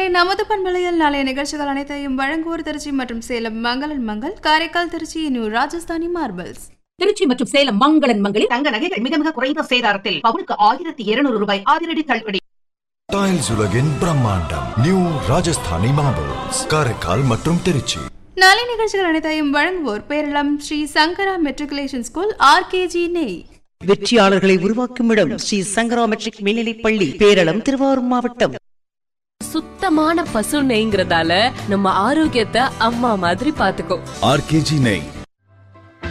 நேர்களே நமது பண்பலையில் நாளைய நிகழ்ச்சிகள் அனைத்தையும் வழங்குவோர் திருச்சி மற்றும் சேலம் மங்களன் மங்கள் காரைக்கால் திருச்சி நியூ ராஜஸ்தானி மார்பிள்ஸ் திருச்சி மற்றும் சேலம் மங்களன் மங்களில் தங்க நகைகள் மிக மிக குறைந்த சேதாரத்தில் பவுனுக்கு ஆயிரத்தி இருநூறு ரூபாய் அதிரடி தள்ளுபடி டைல்ஸ் உலகின் பிரம்மாண்டம் நியூ ராஜஸ்தானி மார்பிள்ஸ் காரைக்கால் மற்றும் திருச்சி நாளை நிகழ்ச்சிகள் அனைத்தையும் வழங்குவோர் Peralam Sri Sankara matriculation school RKG நெய் வெற்றியாளர்களை உருவாக்கும் இடம் ஸ்ரீ சங்கரா மெட்ரிக் மேல்நிலைப் பள்ளி பேரளம் திருவாரூர் மாவட்டம் சுத்தமான பசு நெய்ங்கிறதால நம்ம ஆரோக்கியத்தை அம்மா மாதிரி பாத்துக்கோ ஆர்கேஜி நெய்